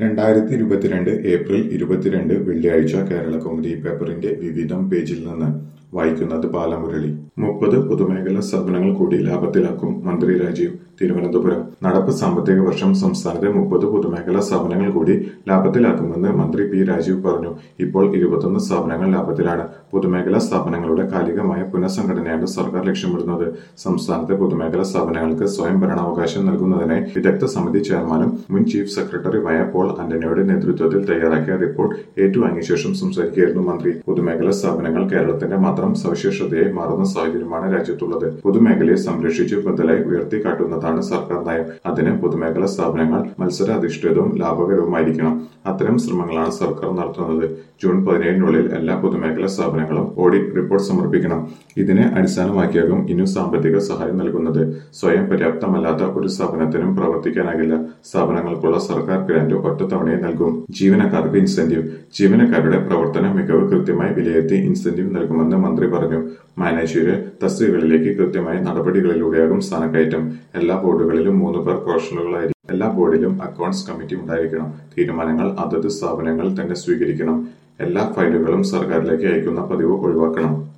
രണ്ടായിരത്തി ഇരുപത്തിരണ്ട് ഏപ്രിൽ ഇരുപത്തിരണ്ട് വെള്ളിയാഴ്ച കേരള കൗമുദി പേപ്പറിന്റെ വിവിധം പേജിൽ നിന്ന് വായിക്കുന്നത് ബാലമുരളി മുപ്പത് പൊതുമേഖലാ സ്ഥാപനങ്ങൾ കൂടി ലാഭത്തിലാക്കും മന്ത്രി രാജീവ് തിരുവനന്തപുരം നടപ്പ് സാമ്പത്തിക വർഷം സംസ്ഥാനത്തെ മുപ്പത് പൊതുമേഖലാ സ്ഥാപനങ്ങൾ കൂടി ലാഭത്തിലാക്കുമെന്ന് മന്ത്രി പി രാജീവ് പറഞ്ഞു ഇപ്പോൾ ഇരുപത്തൊന്ന് സ്ഥാപനങ്ങൾ ലാഭത്തിലാണ് പൊതുമേഖലാ സ്ഥാപനങ്ങളുടെ കാലികമായ പുനഃസംഘടനയാണ് സർക്കാർ ലക്ഷ്യമിടുന്നത് സംസ്ഥാനത്തെ പൊതുമേഖലാ സ്ഥാപനങ്ങൾക്ക് സ്വയം ഭരണാവകാശം നൽകുന്നതിനായി വിദഗ്ധ സമിതി ചെയർമാനും മുൻ ചീഫ് സെക്രട്ടറിയുമായ പോൾ ആന്റണിയുടെ നേതൃത്വത്തിൽ തയ്യാറാക്കിയ റിപ്പോർട്ട് ഏറ്റുവാങ്ങിയ ശേഷം സംസാരിക്കുകയായിരുന്നു മന്ത്രി പൊതുമേഖലാ സ്ഥാപനങ്ങൾ കേരളത്തിന്റെ മാത്രം സവിശേഷതയായി മാറുന്ന സാഹചര്യമാണ് രാജ്യത്തുള്ളത് പൊതുമേഖലയെ സംരക്ഷിച്ച് ബദലായി ഉയർത്തിക്കാട്ടുന്നതാണ് സർക്കാർ നയം അതിന് പൊതുമേഖലാ സ്ഥാപനങ്ങൾ മത്സരാധിഷ്ഠിതവും ലാഭകരവുമായിരിക്കണം അത്തരം ശ്രമങ്ങളാണ് സർക്കാർ നടത്തുന്നത് ജൂൺ പതിനേഴിനുള്ളിൽ എല്ലാ പൊതുമേഖലാ സ്ഥാപനങ്ങളും ഓഡിറ്റ് റിപ്പോർട്ട് സമർപ്പിക്കണം ഇതിനെ അടിസ്ഥാനമാക്കിയാകും ഇനിയും സാമ്പത്തിക സഹായം നൽകുന്നത് സ്വയം പര്യാപ്തമല്ലാത്ത ഒരു സ്ഥാപനത്തിനും പ്രവർത്തിക്കാനാകില്ല സ്ഥാപനങ്ങൾക്കുള്ള സർക്കാർ ഗ്രാന്റ് ഒറ്റത്തവണയെ നൽകും ജീവനക്കാർക്ക് ഇൻസെന്റീവ് ജീവനക്കാരുടെ പ്രവർത്തന മികവ് കൃത്യമായി വിലയിരുത്തി ഇൻസെന്റീവ് നൽകുമെന്ന് മന്ത്രി പറഞ്ഞു മാനേജ്യര് തസ്തികകളിലേക്ക് കൃത്യമായ നടപടികളിലൂടെയാകും സ്ഥാനക്കയറ്റം എല്ലാ ബോർഡുകളിലും മൂന്ന് പേർ പ്രൊഫഷണലുകളായിരിക്കും എല്ലാ ബോർഡിലും അക്കൗണ്ട്സ് കമ്മിറ്റി ഉണ്ടായിരിക്കണം തീരുമാനങ്ങൾ അതത് സ്ഥാപനങ്ങൾ തന്നെ സ്വീകരിക്കണം എല്ലാ ഫയലുകളും സർക്കാരിലേക്ക് അയക്കുന്ന പതിവ് ഒഴിവാക്കണം